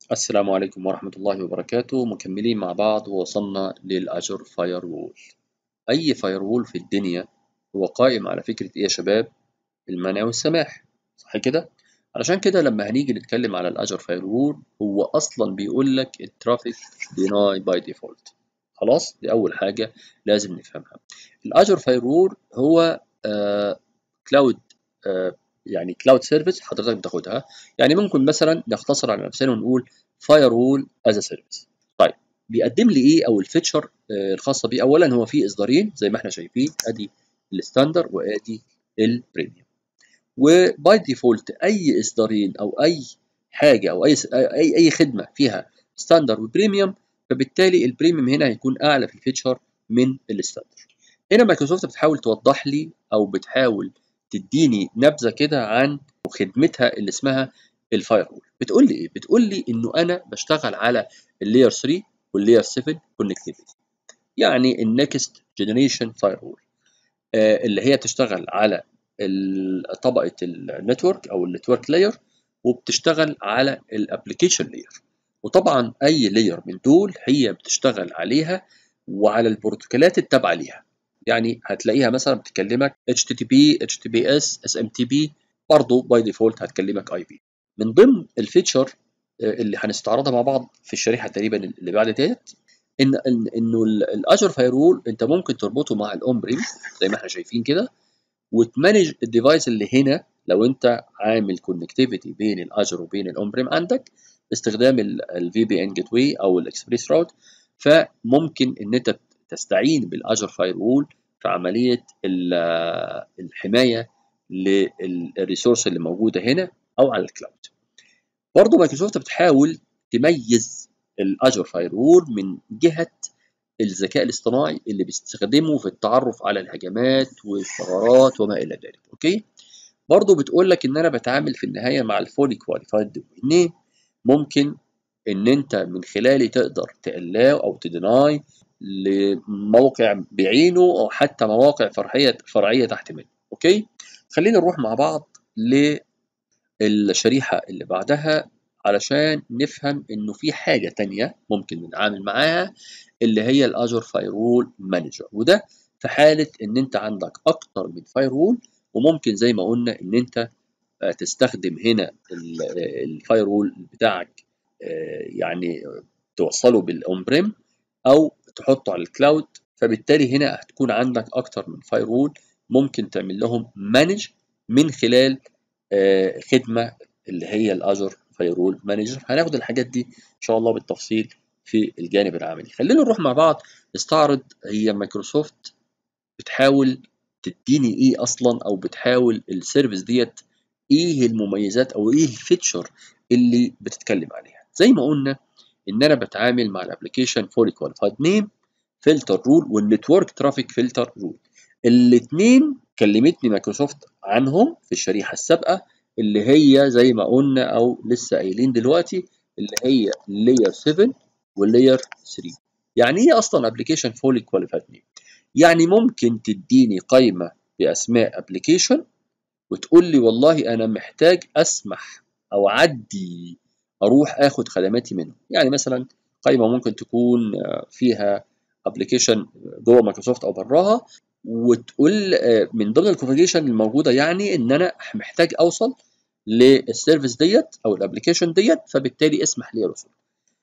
السلام عليكم ورحمة الله وبركاته مكملين مع بعض ووصلنا للأجر فاير وول أي فاير وول في الدنيا هو قائم على فكرة إيه يا شباب؟ المنع والسماح صح كده؟ علشان كده لما هنيجي نتكلم على الأجر فاير وول هو أصلا بيقول لك الترافيك ديناي باي ديفولت خلاص دي أول حاجة لازم نفهمها الأجر فاير وول هو آه كلاود آه يعني كلاود سيرفيس حضرتك بتاخدها يعني ممكن مثلا نختصر على نفسنا ونقول فاير وول از سيرفيس طيب بيقدم لي ايه او الفيتشر الخاصه بيه اولا هو في اصدارين زي ما احنا شايفين ادي الستاندر وادي البريميوم وباي ديفولت اي اصدارين او اي حاجه او اي اي اي خدمه فيها ستاندر وبريميوم فبالتالي البريميوم هنا هيكون اعلى في الفيتشر من الستاندر هنا مايكروسوفت بتحاول توضح لي او بتحاول تديني نبذه كده عن خدمتها اللي اسمها الفاير وول بتقول لي ايه بتقول لي انه انا بشتغل على اللاير 3 واللاير 7 كونكتيفيتي يعني النكست جنريشن فاير وول اللي هي تشتغل على طبقه النتورك او النتورك لاير وبتشتغل على الابلكيشن لاير وطبعا اي لاير من دول هي بتشتغل عليها وعلى البروتوكولات التابعه ليها يعني هتلاقيها مثلا بتكلمك HTTP, HTTPS, SMTP برضه باي ديفولت هتكلمك اي بي من ضمن الفيتشر اللي هنستعرضها مع بعض في الشريحه تقريبا اللي بعد ديت ان انه الاجر فاير وول انت ممكن تربطه مع الاون بريم زي ما احنا شايفين كده وتمانج الديفايس اللي هنا لو انت عامل كونكتيفيتي بين الاجر وبين الاون بريم عندك باستخدام الفي بي ان جيت واي او الاكسبريس راوت فممكن ان انت تستعين بالاجر فاير وول في عمليه الحمايه للريسورس اللي موجوده هنا او على الكلاود برضه مايكروسوفت بتحاول تميز الاجر فاير وول من جهه الذكاء الاصطناعي اللي بيستخدمه في التعرف على الهجمات والثغرات وما الى ذلك اوكي برضه بتقول لك ان انا بتعامل في النهايه مع الفولي كواليفايد دومين ممكن ان انت من خلالي تقدر تقلاو او تديناي لموقع بعينه او حتى مواقع فرعيه فرعيه تحت منه اوكي خلينا نروح مع بعض للشريحه اللي بعدها علشان نفهم انه في حاجه تانية ممكن نتعامل معاها اللي هي الاجر فايرول مانجر وده في حاله ان انت عندك اكتر من فايرول وممكن زي ما قلنا ان انت تستخدم هنا الفايرول بتاعك يعني توصله بالاون بريم او تحطه على الكلاود فبالتالي هنا هتكون عندك اكتر من فايرول ممكن تعمل لهم مانج من خلال خدمه اللي هي الاجر فايرول مانجر هناخد الحاجات دي ان شاء الله بالتفصيل في الجانب العملي خلينا نروح مع بعض نستعرض هي مايكروسوفت بتحاول تديني ايه اصلا او بتحاول السيرفيس ديت ايه المميزات او ايه الفيتشر اللي بتتكلم عليها زي ما قلنا ان انا بتعامل مع الابلكيشن فولي كواليفايد نيم فلتر رول والنتورك ترافيك فلتر رول الاثنين كلمتني مايكروسوفت عنهم في الشريحه السابقه اللي هي زي ما قلنا او لسه قايلين دلوقتي اللي هي لاير 7 واللاير 3 يعني ايه اصلا ابلكيشن فولي كواليفايد نيم يعني ممكن تديني قائمه باسماء ابلكيشن وتقول لي والله انا محتاج اسمح او اعدي اروح اخد خدماتي منه يعني مثلا قائمه ممكن تكون فيها ابلكيشن جوه مايكروسوفت او براها وتقول من ضمن الكونفيجريشن الموجوده يعني ان انا محتاج اوصل للسيرفيس ديت او الابلكيشن ديت فبالتالي اسمح لي الوصول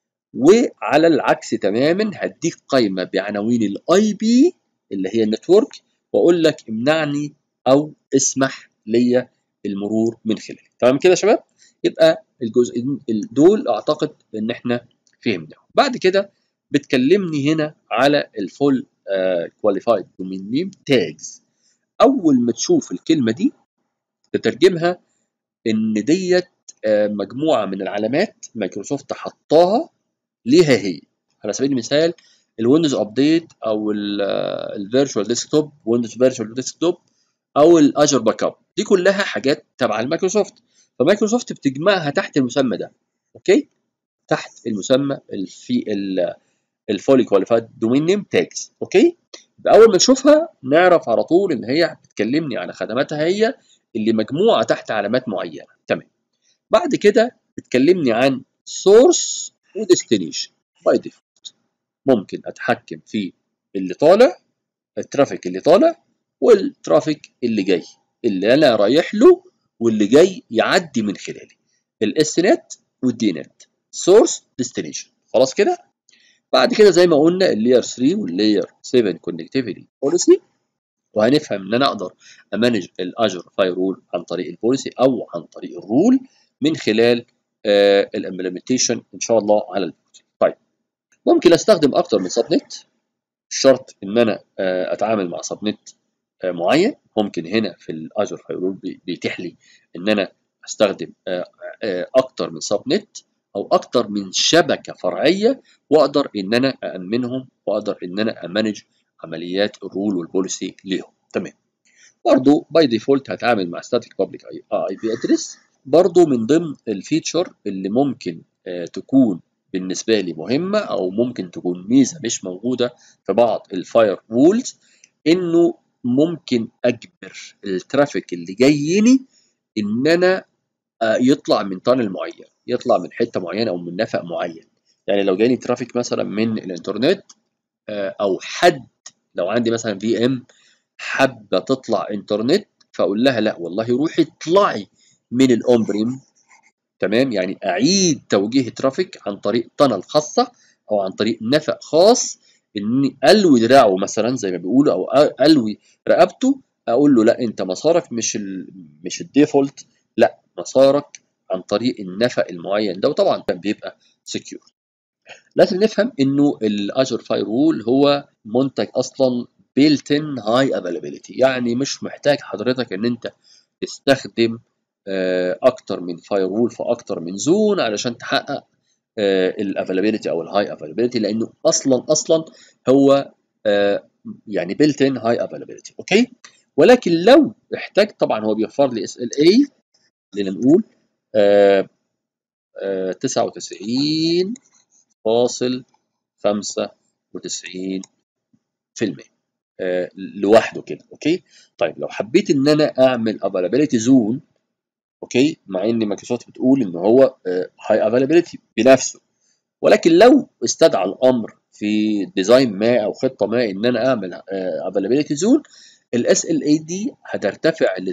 وعلى العكس تماما هديك قائمه بعناوين الاي بي اللي هي النتورك واقول لك امنعني او اسمح ليا المرور من خلاله تمام كده يا شباب يبقى الجزئين دول اعتقد ان احنا فهمناهم بعد كده بتكلمني هنا على الفول كواليفايد دومين نيم تاجز اول ما تشوف الكلمه دي تترجمها ان ديت uh, مجموعه من العلامات مايكروسوفت حطاها ليها هي على سبيل المثال الويندوز ابديت او الفيرتشوال ديسكتوب ويندوز فيرتشوال ديسكتوب او الاجر باك اب دي كلها حاجات تبع المايكروسوفت فمايكروسوفت بتجمعها تحت المسمى ده اوكي تحت المسمى في الفولي كواليفايد دومين نيم تاجز اوكي اول ما نشوفها نعرف على طول ان هي بتكلمني على خدماتها هي اللي مجموعه تحت علامات معينه تمام بعد كده بتكلمني عن سورس وديستنيشن باي ديفولت ممكن اتحكم في اللي طالع الترافيك اللي طالع والترافيك اللي جاي اللي انا رايح له واللي جاي يعدي من خلالي الاس نت والدي نت سورس ديستنيشن خلاص كده بعد كده زي ما قلنا اللاير 3 واللاير 7 كونكتيفيتي بوليسي وهنفهم ان انا اقدر امانج الاجر فايرول عن طريق البوليسي او عن طريق الرول من خلال آه الامبلمنتيشن ان شاء الله على البوليسي طيب ممكن استخدم اكتر من سب نت شرط ان انا آه اتعامل مع سب نت آه معين ممكن هنا في الاجر فايرول بيتيح لي ان انا استخدم آه آه اكتر من سب نت او اكتر من شبكه فرعيه واقدر ان انا امنهم واقدر ان انا امانج عمليات الرول والبوليسي ليهم تمام برضو باي ديفولت هتعامل مع ستاتيك بابليك اي اي بي ادريس برضو من ضمن الفيتشر اللي ممكن آه تكون بالنسبه لي مهمه او ممكن تكون ميزه مش موجوده في بعض الفاير وولز انه ممكن اجبر الترافيك اللي جايني ان انا آه يطلع من تانل معين يطلع من حته معينه او من نفق معين يعني لو جاني ترافيك مثلا من الانترنت آه او حد لو عندي مثلا في ام حابه تطلع انترنت فاقول لها لا والله روحي اطلعي من الاومبريم تمام يعني اعيد توجيه ترافيك عن طريق تنل خاصه او عن طريق نفق خاص اني الوي دراعه مثلا زي ما بيقولوا او الوي رقبته اقول له لا انت مسارك مش ال مش الديفولت لا مسارك عن طريق النفق المعين ده وطبعا بيبقى سكيور لازم نفهم انه الاجر فايرول هو منتج اصلا بيلت ان هاي افيلابيلتي يعني مش محتاج حضرتك ان انت تستخدم اكتر من فايرول في اكتر من زون علشان تحقق الافيلابيلتي او الهاي افيلابيلتي لانه اصلا اصلا هو يعني بيلت ان هاي افيلابيلتي اوكي ولكن لو احتاج طبعا هو بيوفر لي اس ال اي خلينا نقول 99 فاصل خمسة وتسعين في المية آه لوحده كده اوكي طيب لو حبيت ان انا اعمل افيلابيلتي زون اوكي مع ان مايكروسوفت بتقول ان هو هاي افيلابيلتي بنفسه ولكن لو استدعى الامر في ديزاين ما او خطه ما ان انا اعمل افيلابيلتي زون الاس ال اي دي هترتفع ل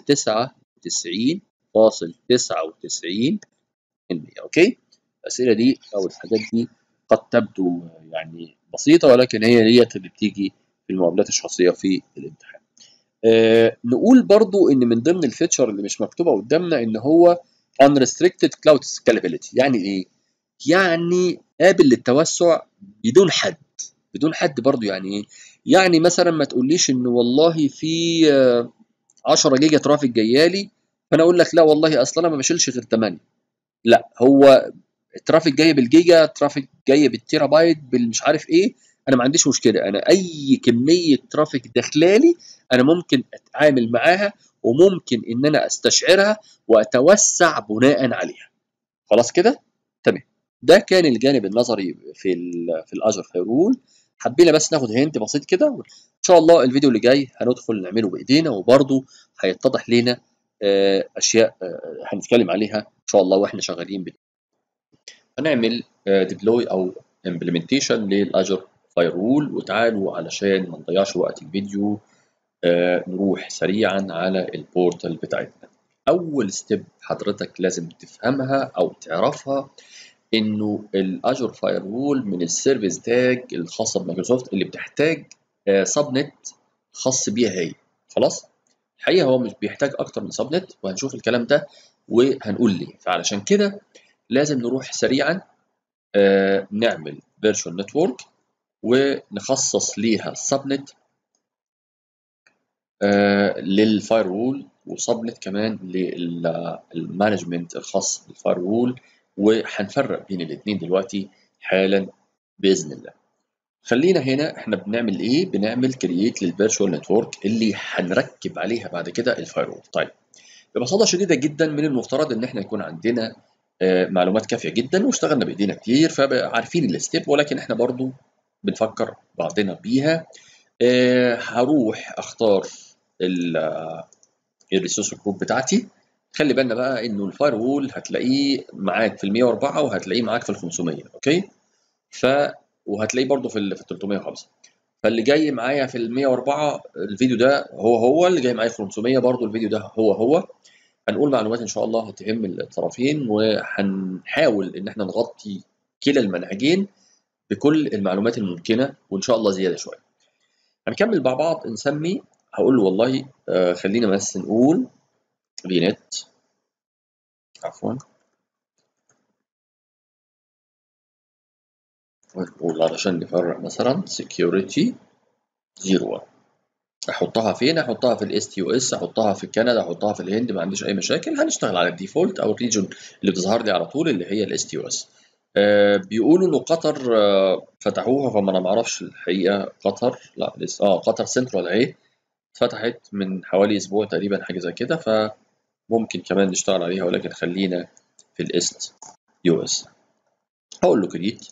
99.99 اوكي الاسئله دي او الحاجات دي قد تبدو يعني بسيطة ولكن هي ديت اللي بتيجي في المقابلات الشخصية في الامتحان. آه نقول برضو إن من ضمن الفيتشر اللي مش مكتوبة قدامنا إن هو unrestricted cloud scalability يعني إيه؟ يعني قابل للتوسع بدون حد بدون حد برضو يعني إيه؟ يعني مثلا ما تقوليش إن والله في آه 10 جيجا ترافيك جايالي فأنا أقول لك لا والله أصلا أنا ما بشيلش غير 8 لا هو الترافيك جاي بالجيجا ترافيك جاي بالتيرا بايت بالمش عارف ايه انا ما عنديش مشكله انا اي كميه ترافيك داخلالي انا ممكن اتعامل معاها وممكن ان انا استشعرها واتوسع بناء عليها خلاص كده تمام ده كان الجانب النظري في ال في الاجر فيرول حبينا بس ناخد هنت بسيط كده ان شاء الله الفيديو اللي جاي هندخل نعمله بايدينا وبرده هيتضح لنا اشياء هنتكلم عليها ان شاء الله واحنا شغالين بيه هنعمل ديبلوي او امبلمنتيشن للاجر فايرول وتعالوا علشان ما نضيعش وقت الفيديو نروح سريعا على البورتال بتاعتنا اول ستيب حضرتك لازم تفهمها او تعرفها انه الاجر فايرول من السيرفيس تاج الخاصه بمايكروسوفت اللي بتحتاج سب نت خاص بيها هي خلاص الحقيقه هو مش بيحتاج اكتر من سب نت وهنشوف الكلام ده وهنقول ليه فعلشان كده لازم نروح سريعا آه نعمل فيرتشوال نتورك ونخصص ليها سبنت آه للفاير وول وسبنت كمان للمانجمنت الخاص بالفاير وول وهنفرق بين الاثنين دلوقتي حالا باذن الله خلينا هنا احنا بنعمل ايه بنعمل كرييت للفيرتشوال نتورك اللي هنركب عليها بعد كده الفاير وول طيب ببساطه شديده جدا من المفترض ان احنا يكون عندنا آه معلومات كافيه جدا واشتغلنا بايدينا كتير فعارفين الستيب ولكن احنا برضو بنفكر بعضنا بيها آه هروح اختار الريسورس جروب بتاعتي خلي بالنا بقى انه الفاير وول هتلاقيه معاك في ال 104 وهتلاقيه معاك في ال 500 اوكي ف وهتلاقيه برضه في ال في ال 305 فاللي جاي معايا في ال 104 الفيديو ده هو هو اللي جاي معايا في 500 برضه الفيديو ده هو هو هنقول معلومات ان شاء الله هتهم الطرفين وهنحاول ان احنا نغطي كلا المنهجين بكل المعلومات الممكنه وان شاء الله زياده شويه هنكمل مع بعض نسمي هقول له والله آه خلينا بس نقول فينت عفوا ونقول علشان نفرق مثلا security 01 احطها فين احطها في الاس تي او اس احطها في كندا احطها في الهند ما عنديش اي مشاكل هنشتغل على الديفولت او الريجن اللي بتظهر لي على طول اللي هي الاس تي او اس بيقولوا انه قطر آه فتحوها فما انا ما اعرفش الحقيقه قطر لا لسه اه قطر سنترال اهي اتفتحت من حوالي اسبوع تقريبا حاجه زي كده فممكن كمان نشتغل عليها ولكن خلينا في الاست يو اس هقول له كريت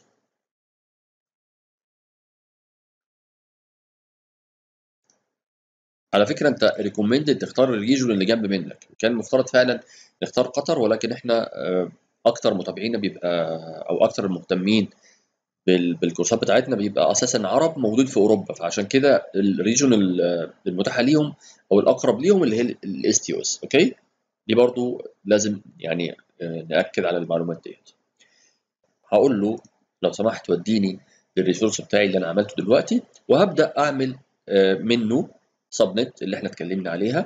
على فكره انت ريكومندد تختار الريجون اللي جنب منك كان المفترض فعلا نختار قطر ولكن احنا اكتر متابعينا بيبقى او اكتر المهتمين بالكورسات بتاعتنا بيبقى اساسا عرب موجود في اوروبا فعشان كده الريجون المتاحه ليهم او الاقرب ليهم اللي هي الاس تي اس اوكي دي برضو لازم يعني ناكد على المعلومات ديت هقول له لو سمحت وديني الريسورس بتاعي اللي انا عملته دلوقتي وهبدا اعمل منه سبنت اللي احنا اتكلمنا عليها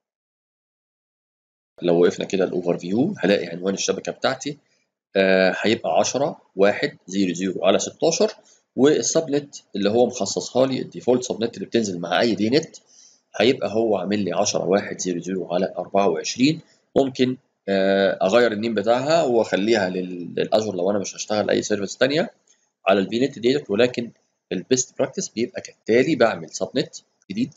لو وقفنا كده الاوفر فيو هلاقي عنوان الشبكه بتاعتي آه هيبقى 10 1 0 0 على 16 والسبنت اللي هو مخصصها لي الديفولت سبنت اللي بتنزل مع اي دي نت هيبقى هو عامل لي 10 1 0 0 على 24 ممكن آه اغير النيم بتاعها واخليها للاجر لو انا مش هشتغل اي سيرفيس ثانيه على الفي نت ديت ولكن البيست براكتس بيبقى كالتالي بعمل سبنت جديد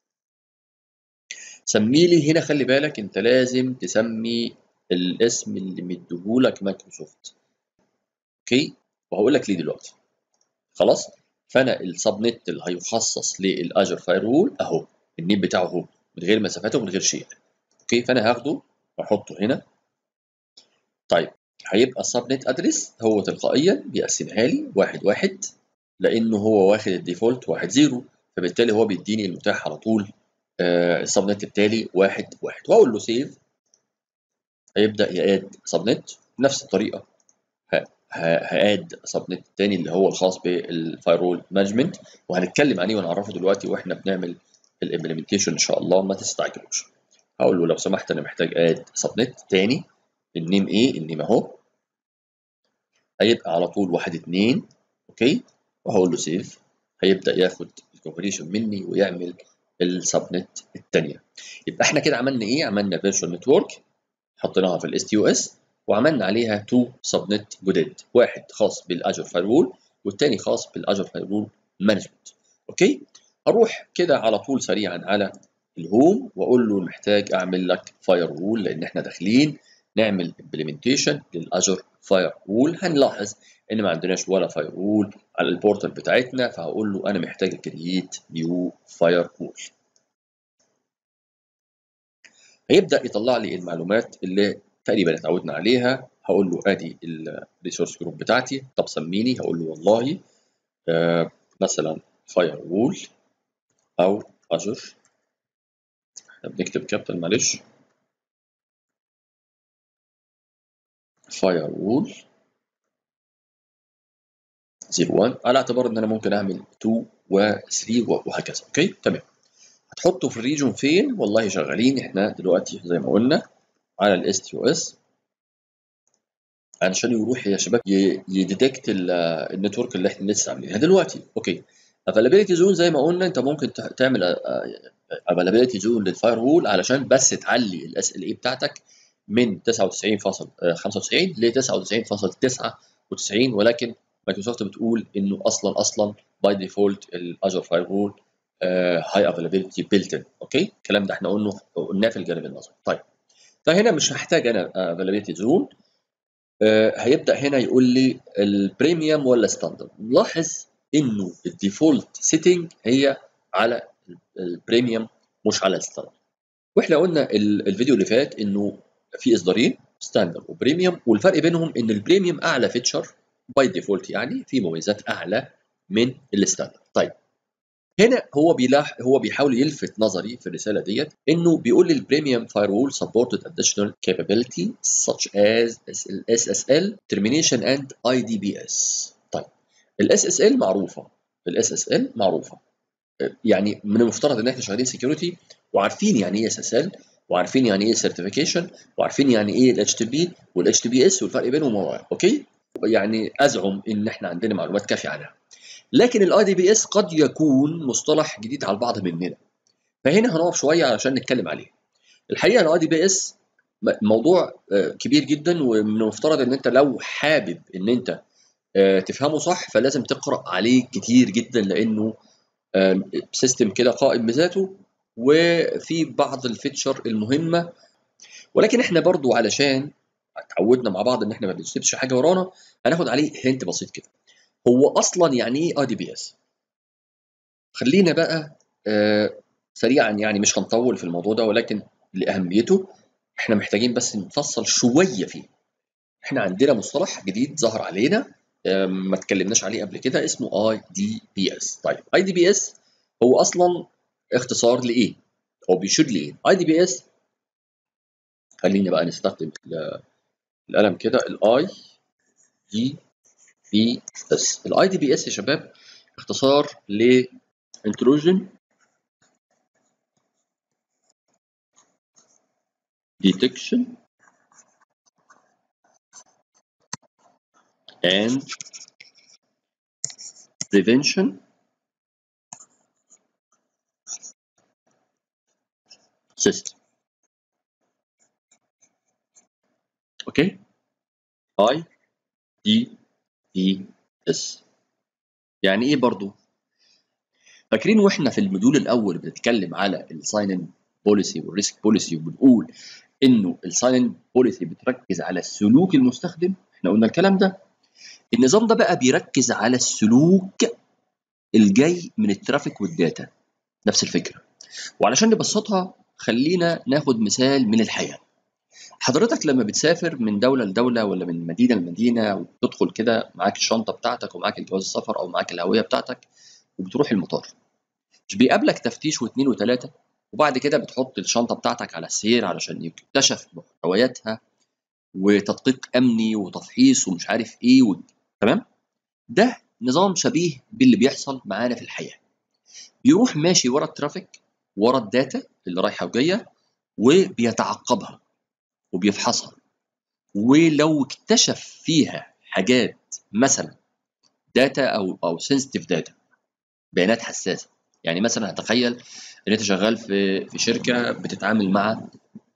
سمي لي هنا خلي بالك انت لازم تسمي الاسم اللي مديهولك مايكروسوفت اوكي وهقول لك ليه دلوقتي خلاص فانا السبنت اللي هيخصص للاجر فاير وول اهو النيم بتاعه اهو من غير مسافات ومن غير شيء اوكي فانا هاخده واحطه هنا طيب هيبقى السبنت ادرس هو تلقائيا بيقسمها لي واحد واحد لانه هو واخد الديفولت واحد زيرو فبالتالي هو بيديني المتاح على طول آه السبنت التالي واحد واحد واقول له سيف هيبدا ياد سبنت بنفس الطريقه هاد سبنت التاني اللي هو الخاص بالفايرول مانجمنت وهنتكلم عليه ونعرفه دلوقتي واحنا بنعمل الامبلمنتيشن ان شاء الله ما تستعجلوش هقول له لو سمحت انا محتاج اد سبنت تاني النيم ايه النيم اهو هيبقى على طول واحد اتنين اوكي وهقول له سيف هيبدا ياخد الكونفيجريشن مني ويعمل السبنت الثانيه يبقى احنا كده عملنا ايه عملنا فيرتشوال نتورك حطيناها في الاس تي او اس وعملنا عليها تو سبنت جداد واحد خاص بالاجر فايرول والثاني خاص بالاجر فايرول مانجمنت اوكي اروح كده على طول سريعا على الهوم واقول له محتاج اعمل لك فاير وول لان احنا داخلين نعمل امبلمنتيشن للاجر فاير وول هنلاحظ ان ما عندناش ولا فاير وول على البورتال بتاعتنا فهقول له انا محتاج كرييت نيو فاير وول هيبدا يطلع لي المعلومات اللي تقريبا اتعودنا عليها هقول له ادي الريسورس جروب بتاعتي طب سميني هقول له والله آه مثلا فاير وول او اجر احنا بنكتب كابيتال معلش فاير وول 01 على اعتبار ان انا ممكن اعمل 2 و3 وهكذا اوكي تمام هتحطه في الريجون فين والله شغالين احنا دلوقتي زي ما قلنا على الاس تي او اس علشان يروح يا شباب يديتكت النتورك اللي احنا لسه عاملينها دلوقتي اوكي افيلابيلتي زون زي ما قلنا انت ممكن تعمل افيلابيلتي زون للفاير وول علشان بس تعلي الاس ال اي بتاعتك من 99.95 ل 99.99 ولكن مايكروسوفت بتقول انه اصلا اصلا باي ديفولت الاجر فاير وول هاي افيلابيلتي بيلت اوكي الكلام ده احنا قلنا قلناه في الجانب النظري طيب فهنا مش هحتاج انا افيلابيلتي زون آه هيبدا هنا يقول لي البريميوم ولا ستاندرد لاحظ انه الديفولت سيتنج هي على البريميوم مش على الستاندرد واحنا قلنا الفيديو اللي فات انه في اصدارين ستاندرد وبريميوم والفرق بينهم ان البريميوم اعلى فيتشر باي ديفولت يعني في مميزات اعلى من الستاندرد طيب هنا هو بيلاح هو بيحاول يلفت نظري في الرساله ديت انه بيقول لي البريميوم فاير وول supported additional capability such as ال SSL termination and IDPS طيب ال SSL معروفه ال SSL معروفه يعني من المفترض ان احنا شغالين سكيورتي وعارفين يعني ايه SSL وعارفين يعني ايه سيرتيفيكيشن وعارفين يعني ايه ال HTTP وال HTTPS والفرق بينهم هو اوكي يعني ازعم ان احنا عندنا معلومات كافيه عنها لكن الاي دي بي اس قد يكون مصطلح جديد على البعض مننا فهنا هنقف شويه علشان نتكلم عليه الحقيقه الاي دي بي اس موضوع كبير جدا ومن المفترض ان انت لو حابب ان انت تفهمه صح فلازم تقرا عليه كتير جدا لانه سيستم كده قائم بذاته وفي بعض الفيتشر المهمه ولكن احنا برضو علشان اتعودنا مع بعض ان احنا ما بنسيبش حاجه ورانا هناخد عليه هنت بسيط كده هو اصلا يعني ايه اي دي بي اس خلينا بقى آه سريعا يعني مش هنطول في الموضوع ده ولكن لاهميته احنا محتاجين بس نفصل شويه فيه احنا عندنا مصطلح جديد ظهر علينا آه ما اتكلمناش عليه قبل كده اسمه اي دي بي اس طيب اي دي بي اس هو اصلا اختصار لايه هو بيشير لايه اي دي بي اس خليني بقى نستخدم القلم كده الاي دي بي اس الاي دي بي اس يا شباب اختصار ل intrusion detection and prevention system اوكي اي دي بي اس يعني ايه برضو فاكرين واحنا في الموديول الاول بنتكلم على الساين ان بوليسي والريسك بوليسي وبنقول انه الساين ان بوليسي بتركز على السلوك المستخدم احنا قلنا الكلام ده النظام ده بقى بيركز على السلوك الجاي من الترافيك والداتا نفس الفكره وعلشان نبسطها خلينا ناخد مثال من الحياه حضرتك لما بتسافر من دولة لدولة ولا من مدينة لمدينة وتدخل كده معاك الشنطة بتاعتك ومعاك الجواز السفر أو معاك الهوية بتاعتك وبتروح المطار مش بيقابلك تفتيش واثنين وثلاثة وبعد كده بتحط الشنطة بتاعتك على السير علشان يكتشف محتوياتها وتدقيق أمني وتفحيص ومش عارف إيه و... تمام ده نظام شبيه باللي بيحصل معانا في الحياة بيروح ماشي ورا الترافيك ورا الداتا اللي رايحة وجاية وبيتعقبها وبيفحصها ولو اكتشف فيها حاجات مثلا داتا او او سنسيتيف داتا بيانات حساسه يعني مثلا هتخيل ان انت شغال في في شركه بتتعامل مع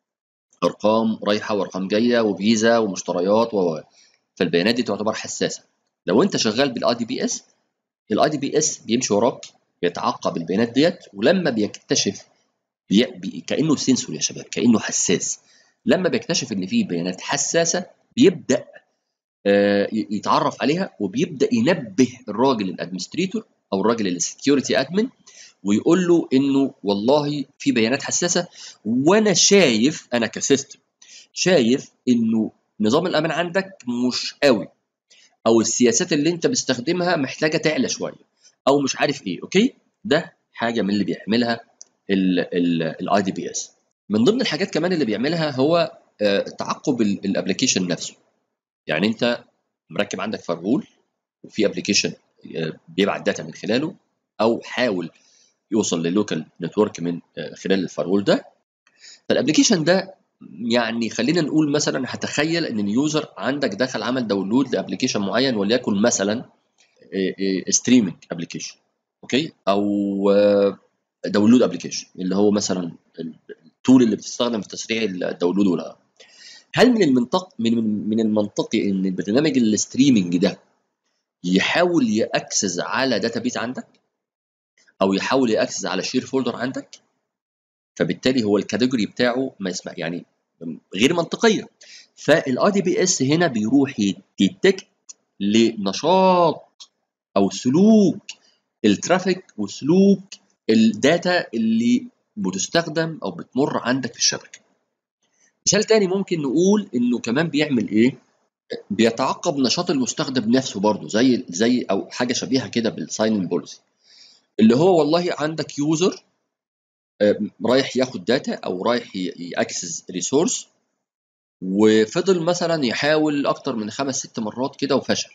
ارقام رايحه وارقام جايه وفيزا ومشتريات و فالبيانات دي تعتبر حساسه لو انت شغال بالاي دي بي اس الاي دي بي اس بيمشي وراك بيتعقب البيانات ديت ولما بيكتشف بي... بي... كانه سنسور يا شباب كانه حساس لما بيكتشف ان في بيانات حساسه بيبدا آه يتعرف عليها وبيبدا ينبه الراجل الادمنستريتور او الراجل السكيورتي ادمن ويقول له انه والله في بيانات حساسه وانا شايف انا كسيستم شايف انه نظام الامان عندك مش قوي او السياسات اللي انت بتستخدمها محتاجه تعلى شويه او مش عارف ايه اوكي ده حاجه من اللي بيعملها الاي دي بي اس من ضمن الحاجات كمان اللي بيعملها هو تعقب الابلكيشن نفسه يعني انت مركب عندك فايرول وفي ابلكيشن بيبعت داتا من خلاله او حاول يوصل للوكال نتورك من خلال الفايرول ده فالابلكيشن ده يعني خلينا نقول مثلا هتخيل ان اليوزر عندك دخل عمل داونلود لابلكيشن معين وليكن مثلا ستريمنج ابلكيشن اوكي او داونلود ابلكيشن اللي هو مثلا التول اللي بتستخدم في تسريع الداونلود ولا هل من المنطق من من المنطقي ان البرنامج الستريمنج ده يحاول ياكسس على داتابيز عندك او يحاول ياكسس على شير فولدر عندك فبالتالي هو الكاتيجوري بتاعه ما يسمع يعني غير منطقيه فالاي دي بي اس هنا بيروح يديتكت لنشاط او سلوك الترافيك وسلوك الداتا اللي بتستخدم او بتمر عندك في الشبكه مثال تاني ممكن نقول انه كمان بيعمل ايه بيتعقب نشاط المستخدم نفسه برضه زي زي او حاجه شبيهه كده بالساين بوليسي اللي هو والله عندك يوزر رايح ياخد داتا او رايح ياكسس ريسورس وفضل مثلا يحاول اكتر من خمس ست مرات كده وفشل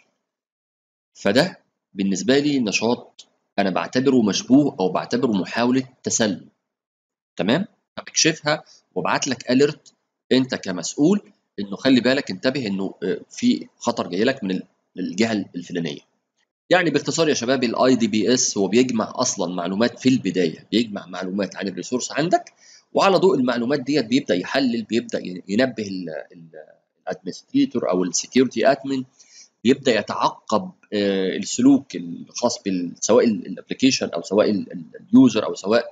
فده بالنسبه لي نشاط انا بعتبره مشبوه او بعتبره محاوله تسلل تمام اكشفها وابعت لك اليرت انت كمسؤول انه خلي بالك انتبه انه في خطر جاي لك من الجهه الفلانيه يعني باختصار يا شباب الاي دي بي اس هو بيجمع اصلا معلومات في البدايه بيجمع معلومات عن الريسورس عندك وعلى ضوء المعلومات ديت بيبدا يحلل بيبدا ينبه الادمنستريتور او السكيورتي ادمن بيبدا يتعقب السلوك الخاص سواء الابلكيشن او سواء اليوزر او سواء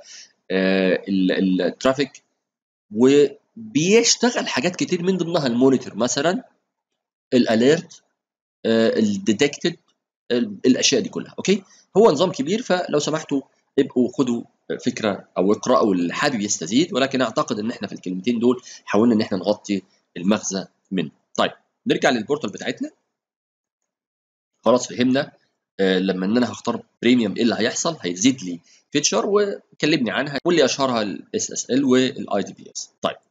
الترافيك وبيشتغل حاجات كتير من ضمنها المونيتور مثلا الاليرت الديتكتد الاشياء دي كلها اوكي هو نظام كبير فلو سمحتوا ابقوا خدوا فكره او اقراوا اللي حابب يستزيد ولكن اعتقد ان احنا في الكلمتين دول حاولنا ان احنا نغطي المغزى منه طيب نرجع للبورتال بتاعتنا خلاص فهمنا آه لما ان انا هختار بريميوم ايه اللي هيحصل هيزيد لي فيتشر وكلمني عنها واللي اشهرها الاس اس ال والاي دي بي اس طيب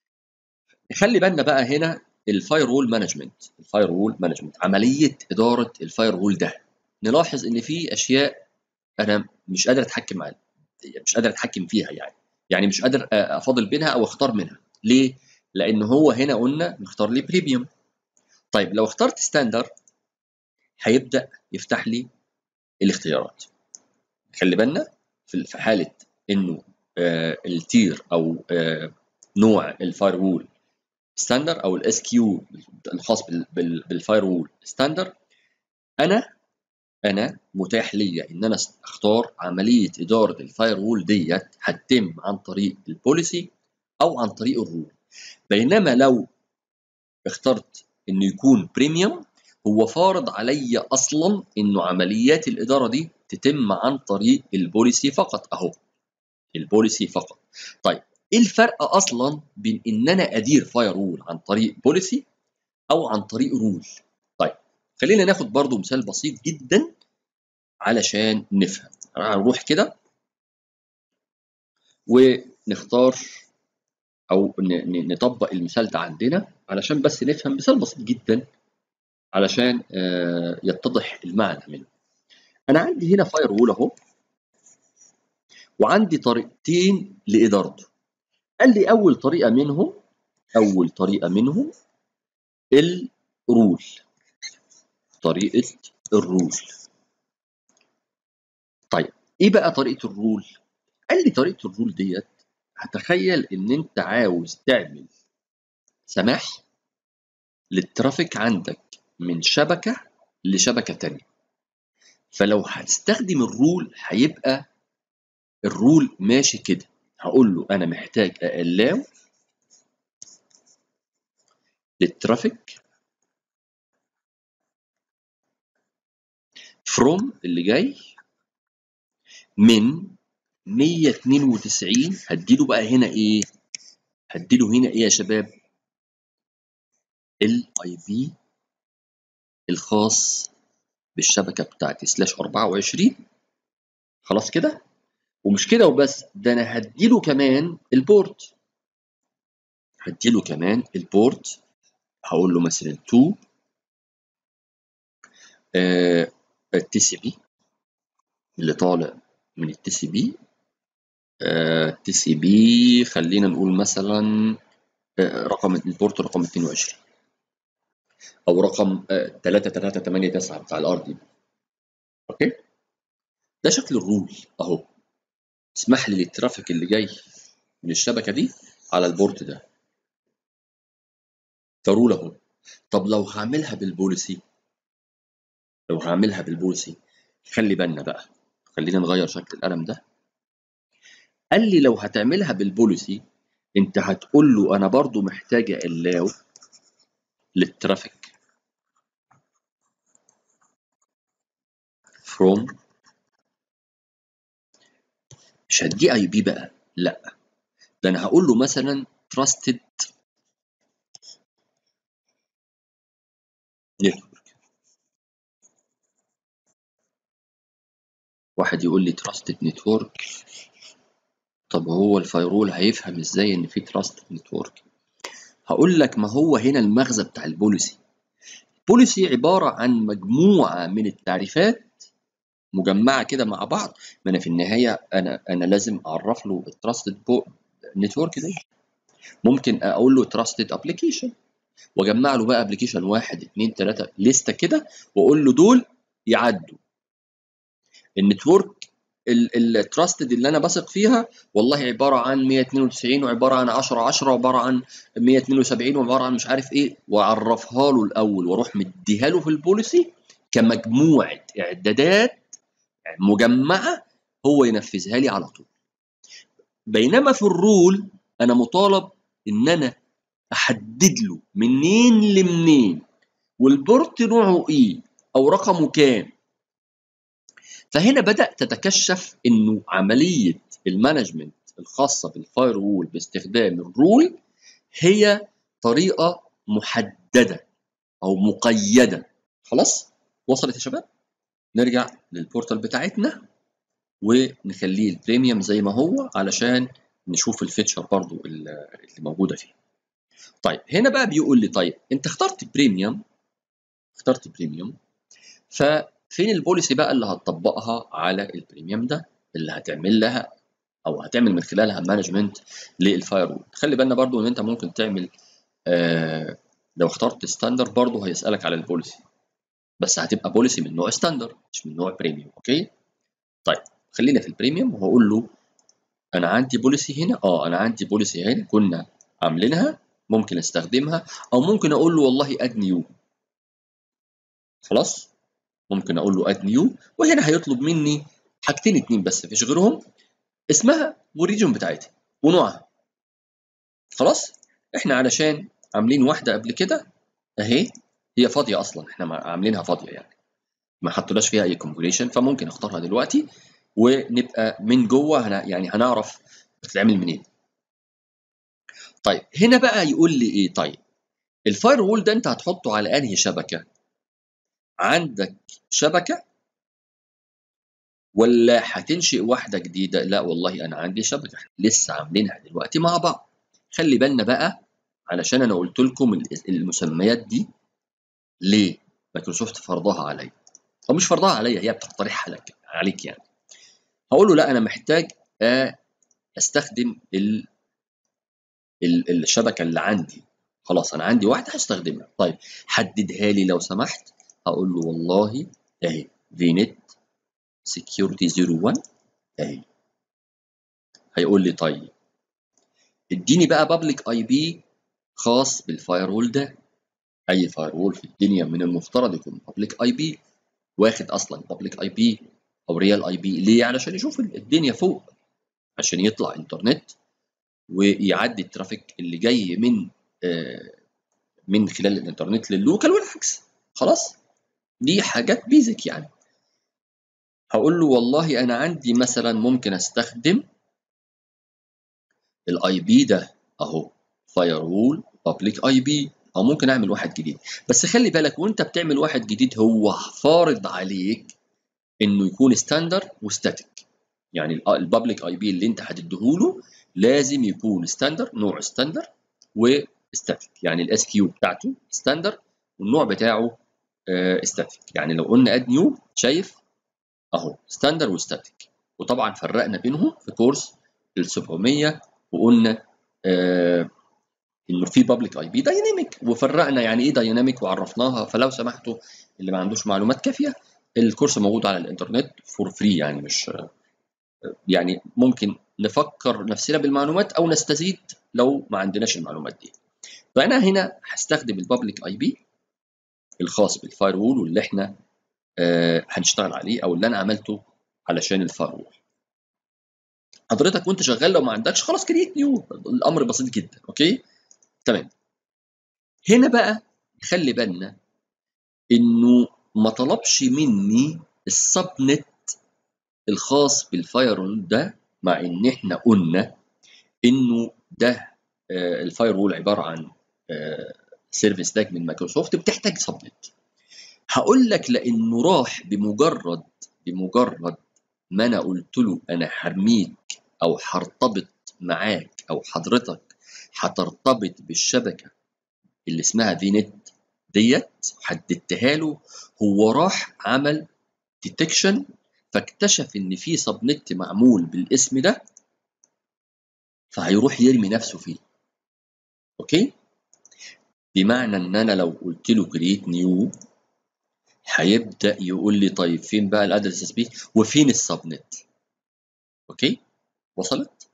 خلي بالنا بقى هنا الفاير وول مانجمنت الفاير وول مانجمنت عمليه اداره الفاير وول ده نلاحظ ان في اشياء انا مش قادر اتحكم معاها مش قادر اتحكم فيها يعني يعني مش قادر افاضل بينها او اختار منها ليه لان هو هنا قلنا نختار لي بريميوم طيب لو اخترت ستاندر هيبدا يفتح لي الاختيارات خلي بالنا في حاله انه آه التير او آه نوع الفاير وول ستاندر او الاس كيو الخاص بالفاير وول ستاندر انا انا متاح ليا ان انا اختار عمليه اداره الفاير وول ديت هتتم عن طريق البوليسي او عن طريق الرول بينما لو اخترت انه يكون بريميوم هو فارض عليا اصلا انه عمليات الاداره دي تتم عن طريق البوليسي فقط اهو البوليسي فقط طيب ايه الفرق اصلا بين ان انا ادير فاير وول عن طريق بوليسي او عن طريق رول طيب خلينا ناخد برضو مثال بسيط جدا علشان نفهم هنروح كده ونختار او نطبق المثال ده عندنا علشان بس نفهم مثال بسيط جدا علشان يتضح المعنى منه انا عندي هنا فاير وول اهو وعندي طريقتين لادارته قال لي اول طريقه منهم اول طريقه منهم الرول طريقه الرول طيب ايه بقى طريقه الرول قال لي طريقه الرول ديت هتخيل ان انت عاوز تعمل سماح للترافيك عندك من شبكه لشبكه تانية فلو هتستخدم الرول هيبقى الرول ماشي كده هقول له انا محتاج اقلاو للترافيك فروم اللي جاي من 192 هديله بقى هنا ايه هديله هنا ايه يا شباب الاي بي الخاص بالشبكه بتاعتي سلاش 24 خلاص كده ومش كده وبس ده انا هديله كمان البورت هديله كمان البورت هقول له مثلا 2 آه التي سي بي اللي طالع من التي سي بي التي سي بي خلينا نقول مثلا آه رقم البورت رقم 22 او رقم 3389 بتاع الار دي اوكي ده شكل الرول اهو اسمح لي للترافيك اللي جاي من الشبكه دي على البورت ده فرول اهو طب لو هعملها بالبوليسي لو هعملها بالبوليسي خلي بالنا بقى خلينا نغير شكل القلم ده قال لي لو هتعملها بالبوليسي انت هتقول له انا برضو محتاج الاو للترافيك from مش هدي اي بي بقى لا ده انا هقول له مثلا trusted نتورك واحد يقول لي تراستد نتورك طب هو الفايرول هيفهم ازاي ان في تراستد نتورك هقول لك ما هو هنا المغزى بتاع البوليسي البوليسي عبارة عن مجموعة من التعريفات مجمعة كده مع بعض ما انا في النهاية انا انا لازم اعرف له التراستد نتورك دي ممكن اقول له تراستد ابلكيشن واجمع له بقى ابلكيشن واحد اثنين ثلاثة لستة كده واقول له دول يعدوا النتورك التراستد اللي انا بثق فيها والله عباره عن 192 وعباره عن 10 10 وعباره عن 172 وعباره عن مش عارف ايه واعرفها له الاول واروح مديها له في البوليسي كمجموعه اعدادات مجمعه هو ينفذها لي على طول بينما في الرول انا مطالب ان انا احدد له منين لمنين والبورت نوعه ايه او رقمه كام فهنا بدأ تتكشف انه عملية المانجمنت الخاصة بالفاير وول باستخدام الرول هي طريقة محددة او مقيدة خلاص وصلت يا شباب نرجع للبورتال بتاعتنا ونخليه البريميوم زي ما هو علشان نشوف الفيتشر برضو اللي موجودة فيه طيب هنا بقى بيقول لي طيب انت اخترت بريميوم اخترت بريميوم ف فين البوليسي بقى اللي هتطبقها على البريميوم ده اللي هتعمل لها او هتعمل من خلالها مانجمنت للفاير وول خلي بالنا برضو ان انت ممكن تعمل آه لو اخترت ستاندرد برضو هيسالك على البوليسي بس هتبقى بوليسي من نوع ستاندرد مش من نوع بريميوم اوكي طيب خلينا في البريميوم وهقول له انا عندي بوليسي هنا اه انا عندي بوليسي هنا كنا عاملينها ممكن استخدمها او ممكن اقول له والله اد نيو خلاص ممكن اقول له اد نيو وهنا هيطلب مني حاجتين اتنين بس مفيش غيرهم اسمها والريجن بتاعتها ونوعها خلاص احنا علشان عاملين واحده قبل كده اهي هي فاضيه اصلا احنا عاملينها فاضيه يعني ما حطيناش فيها اي كونفجريشن فممكن اختارها دلوقتي ونبقى من جوه هنا يعني هنعرف بتتعمل منين طيب هنا بقى يقول لي ايه طيب الفاير وول ده انت هتحطه على انهي شبكه عندك شبكه ولا هتنشئ واحده جديده لا والله انا عندي شبكه لسه عاملينها دلوقتي مع بعض خلي بالنا بقى علشان انا قلت لكم المسميات دي ليه مايكروسوفت فرضها عليا او مش فرضها عليا هي بتقترحها لك عليك يعني هقول له لا انا محتاج استخدم ال الشبكه اللي عندي خلاص انا عندي واحده هستخدمها طيب حددها لي لو سمحت هقول له والله اهي فينت سكيورتي 01 اهي هيقول لي طيب اديني بقى بابليك اي بي خاص بالفاير وول ده اي فاير وول في الدنيا من المفترض يكون بابليك اي بي واخد اصلا بابليك اي بي او ريال اي بي ليه علشان يشوف الدنيا فوق عشان يطلع انترنت ويعدي الترافيك اللي جاي من آه من خلال الانترنت لللوكال والعكس خلاص دي حاجات بيزك يعني هقول له والله انا عندي مثلا ممكن استخدم الاي بي ده اهو فاير وول بابليك اي بي او ممكن اعمل واحد جديد بس خلي بالك وانت بتعمل واحد جديد هو فارض عليك انه يكون ستاندرد وستاتيك يعني البابليك اي بي اللي انت هتديهوله لازم يكون ستاندرد نوع ستاندرد وستاتيك يعني الاس كيو بتاعته ستاندرد والنوع بتاعه ستاتيك يعني لو قلنا اد نيو شايف اهو ستاندرد وستاتيك وطبعا فرقنا بينهم في كورس ال 700 وقلنا آه انه في بابليك اي بي دايناميك وفرقنا يعني ايه دايناميك وعرفناها فلو سمحتوا اللي ما عندوش معلومات كافيه الكورس موجود على الانترنت فور فري يعني مش يعني ممكن نفكر نفسنا بالمعلومات او نستزيد لو ما عندناش المعلومات دي فانا هنا هستخدم البابليك اي بي الخاص بالفاير وول واللي احنا آه هنشتغل عليه او اللي انا عملته علشان الفاير وول حضرتك وانت شغال لو ما عندكش خلاص كريت نيو الامر بسيط جدا اوكي تمام هنا بقى خلي بالنا انه ما طلبش مني السب نت الخاص بالفاير وول ده مع ان احنا قلنا انه ده آه الفاير وول عباره عن آه سيرفيس تاج من مايكروسوفت بتحتاج سب نت هقول لك لانه راح بمجرد بمجرد ما انا قلت له انا هرميك او هرتبط معاك او حضرتك هترتبط بالشبكه اللي اسمها في نت ديت حددتها له هو راح عمل ديتكشن فاكتشف ان في سب نت معمول بالاسم ده فهيروح يرمي نفسه فيه اوكي بمعنى ان انا لو قلت له كريت نيو هيبدا يقول لي طيب فين بقى الادرس سبيس وفين السبنت اوكي وصلت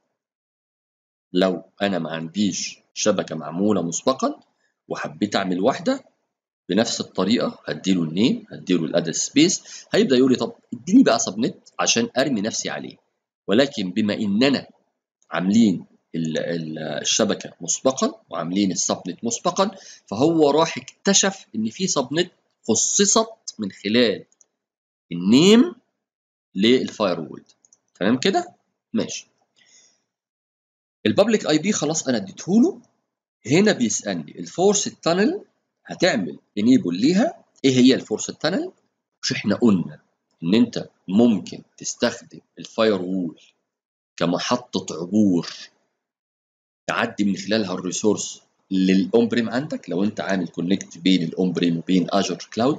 لو انا ما عنديش شبكه معموله مسبقا وحبيت اعمل واحده بنفس الطريقه هديله النيم هديله الادرس سبيس هيبدا يقول لي طب اديني بقى سبنت عشان ارمي نفسي عليه ولكن بما اننا عاملين الشبكه مسبقا وعاملين السبنت مسبقا فهو راح اكتشف ان في سبنت خصصت من خلال النيم للفاير وول تمام كده ماشي البابليك اي بي خلاص انا اديته له هنا بيسالني الفورس تانل هتعمل انيبل ليها ايه هي الفورس تانل مش احنا قلنا ان انت ممكن تستخدم الفاير وول كمحطه عبور تعدي من خلالها الريسورس للاون بريم عندك لو انت عامل كونكت بين الاون بريم وبين اجر كلاود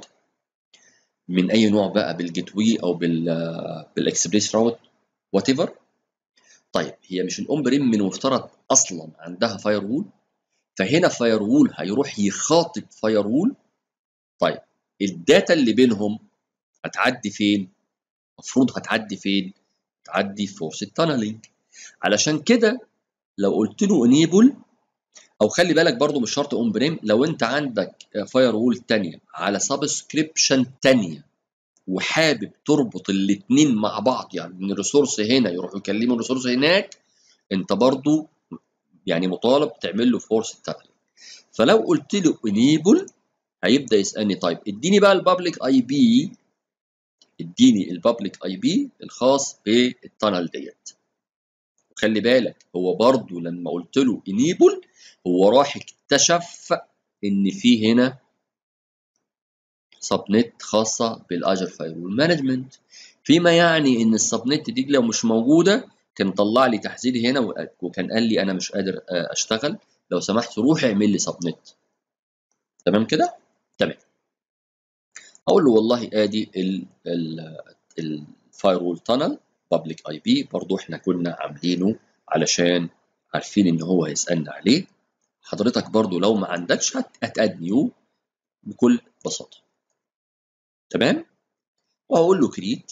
من اي نوع بقى بالجيت وي او بال بالاكسبريس راوت وات ايفر طيب هي مش الاون بريم من المفترض اصلا عندها فاير وول فهنا فاير وول هيروح يخاطب فاير وول طيب الداتا اللي بينهم هتعدي فين؟ المفروض هتعدي فين؟ تعدي فورس التانلينج علشان كده لو قلت له انيبل او خلي بالك برضو مش شرط اون بريم لو انت عندك فاير وول ثانيه على سبسكريبشن ثانيه وحابب تربط الاثنين مع بعض يعني من الريسورس هنا يروحوا يكلموا الريسورس هناك انت برضو يعني مطالب تعمل له فورس تانلينج فلو قلت له انيبل هيبدا يسالني طيب اديني بقى البابليك اي بي اديني البابليك اي بي الخاص بالتانل ديت خلي بالك هو برضو لما قلت له انيبل هو راح اكتشف ان في هنا سبنت خاصه بالاجر فايرول مانجمنت فيما يعني ان السبنت دي لو مش موجوده كان طلع لي تحذير هنا وكان قال لي انا مش قادر اشتغل لو سمحت روح اعمل لي سبنت تمام كده تمام اقول له والله ادي الفاير وول تانل بابليك اي بي برضو احنا كنا عاملينه علشان عارفين ان هو هيسالنا عليه حضرتك برضو لو ما عندكش هتاد نيو بكل بساطه تمام وهقول له كريت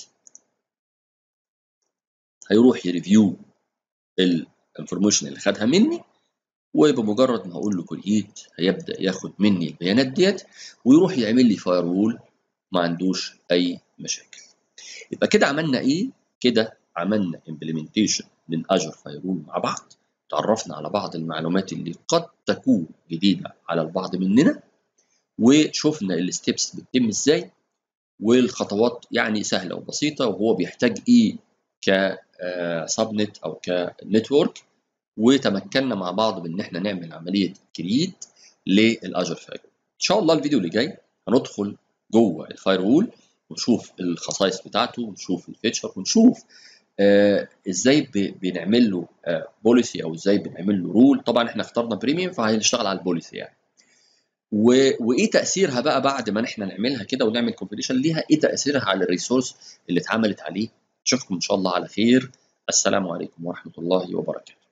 هيروح يريفيو الانفورميشن اللي خدها مني وبمجرد ما هقول له كريت هيبدا ياخد مني البيانات ديت ويروح يعمل لي فاير وول ما عندوش اي مشاكل يبقى كده عملنا ايه كده عملنا امبلمنتيشن من اجر فايرول مع بعض تعرفنا على بعض المعلومات اللي قد تكون جديده على البعض مننا وشفنا الستبس بتتم ازاي والخطوات يعني سهله وبسيطه وهو بيحتاج ايه كسبنت او كنتورك وتمكنا مع بعض من ان احنا نعمل عمليه كريت للاجر فايرول ان شاء الله الفيديو اللي جاي هندخل جوه الفاير وول ونشوف الخصائص بتاعته ونشوف الفيتشر ونشوف آه ازاي بنعمل له آه بوليسي او ازاي بنعمل له رول طبعا احنا اخترنا بريميوم فهنشتغل على البوليسي يعني وايه تاثيرها بقى بعد ما احنا نعملها كده ونعمل كونفيجريشن ليها ايه تاثيرها على الريسورس اللي اتعملت عليه اشوفكم ان شاء الله على خير السلام عليكم ورحمه الله وبركاته